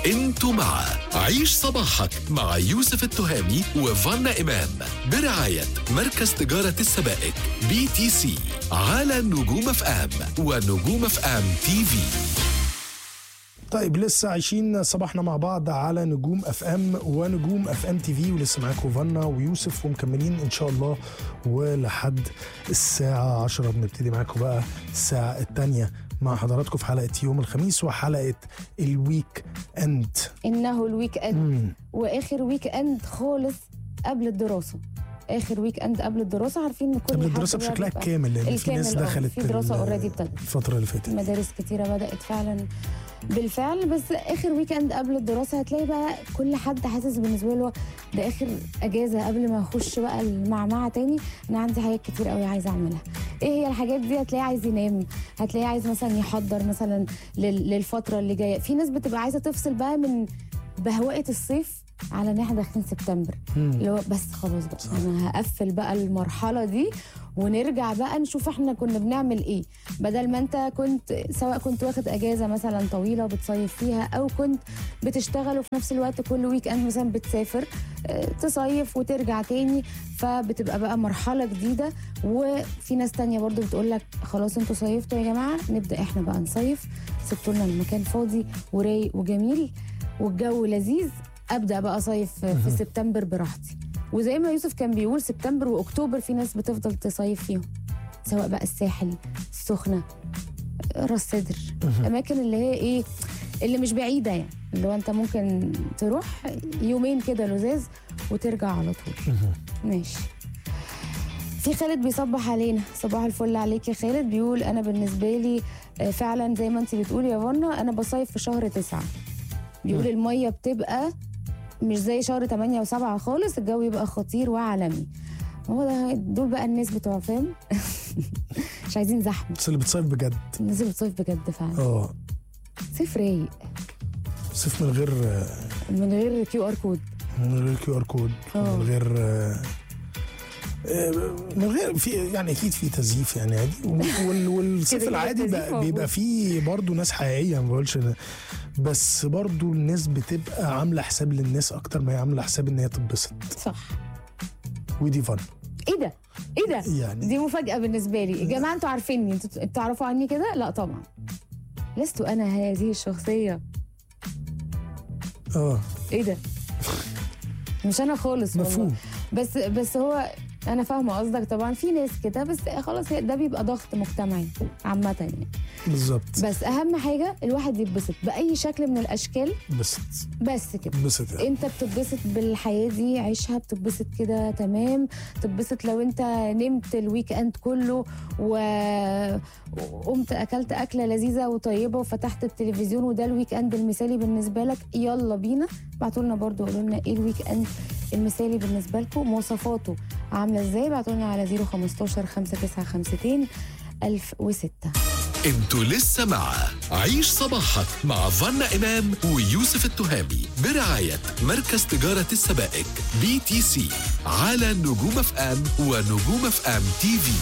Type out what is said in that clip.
انتوا مع عيش صباحك مع يوسف التهامي وفانا إمام برعاية مركز تجارة السبائك بي تي سي على نجوم اف ام ونجوم اف ام تي في طيب لسه عايشين صباحنا مع بعض على نجوم اف ام ونجوم اف ام تي في ولسه معاكم فانا ويوسف ومكملين ان شاء الله ولحد الساعة 10 بنبتدي معاكم بقى الساعة الثانية مع حضراتكم في حلقة يوم الخميس وحلقة الويك اند انه الويك اند واخر ويك اند خالص قبل الدراسه اخر ويك اند قبل الدراسه عارفين ان كل قبل حد الدراسة بقى بشكلها بيبقى كامل لأن في الكامل، ناس آه، دخلت في دراسه ال- اوريدي ابتدت الفترة اللي فاتت مدارس كتيرة بدأت فعلا بالفعل بس آخر ويك اند قبل الدراسة هتلاقي بقى كل حد حاسس بالنسبة له ده آخر أجازة قبل ما أخش بقى المعمعة تاني أنا عندي حاجات كتير قوي عايزة أعملها إيه هي الحاجات دي هتلاقيه عايز ينام هتلاقيه عايز مثلا يحضر مثلا لل- للفترة اللي جاية في ناس بتبقى عايزة تفصل بقى من بهوقة الصيف على ان احنا داخلين سبتمبر اللي هو بس خلاص بقى صح. انا هقفل بقى المرحله دي ونرجع بقى نشوف احنا كنا بنعمل ايه بدل ما انت كنت سواء كنت واخد اجازه مثلا طويله بتصيف فيها او كنت بتشتغل وفي نفس الوقت كل ويك اند مثلا بتسافر اه، تصيف وترجع تاني فبتبقى بقى مرحله جديده وفي ناس تانية برضو بتقول لك خلاص انتوا صيفتوا يا جماعه نبدا احنا بقى نصيف سبتوا لنا المكان فاضي ورايق وجميل والجو لذيذ ابدا بقى صيف في سبتمبر براحتي وزي ما يوسف كان بيقول سبتمبر واكتوبر في ناس بتفضل تصيف فيهم سواء بقى الساحل السخنه راس سدر الاماكن اللي هي ايه اللي مش بعيده يعني اللي هو انت ممكن تروح يومين كده لزاز وترجع على طول ماشي في خالد بيصبح علينا صباح الفل عليك يا خالد بيقول انا بالنسبه لي آه، فعلا زي ما انت بتقولي يا فنا انا بصيف في شهر تسعة بيقول الميه بتبقى مش زي شهر 8 و7 خالص الجو يبقى خطير وعالمي هو ده دول بقى الناس بتوع فاهم مش عايزين زحمه بس اللي بتصيف بجد الناس اللي بتصيف بجد فعلا اه صيف رايق صيف من غير من غير كيو ار كود من غير كيو ار كود آه. من غير آه، آه، من غير في يعني اكيد في تزييف يعني عادي وال- والصيف كده كده العادي التزييف بقى موجود. بيبقى فيه برضه ناس حقيقيه ما بقولش ده. بس برضه الناس بتبقى عامله حساب للناس اكتر ما هي عامله حساب ان هي تتبسط صح ودي فن ايه ده ايه ده يعني دي مفاجاه بالنسبه لي يا جماعه انتوا عارفيني انتوا تعرفوا عني كده لا طبعا لست انا هذه الشخصيه اه ايه ده مش انا خالص والله. مفهوم بس بس هو انا فاهمه قصدك طبعا في ناس كده بس خلاص هي- ده بيبقى ضغط مجتمعي عامه يعني بالظبط بس اهم حاجه الواحد يتبسط باي شكل من الاشكال بس بس كده بس يعني. انت بتتبسط بالحياه دي عيشها بتتبسط كده تمام تتبسط لو انت نمت الويك اند كله و- وقمت اكلت اكله لذيذه وطيبه وفتحت التلفزيون وده الويك اند المثالي بالنسبه لك يلا بينا ابعتوا لنا برضو قولوا لنا ايه الويك اند المثالي بالنسبه لكم مواصفاته عامله ازاي ابعتوا لنا على 015 5952 1006 انتوا لسه مع عيش صباحك مع فانا إمام ويوسف التهامي برعاية مركز تجارة السبائك بي تي سي على نجوم اف ام ونجوم اف ام تي في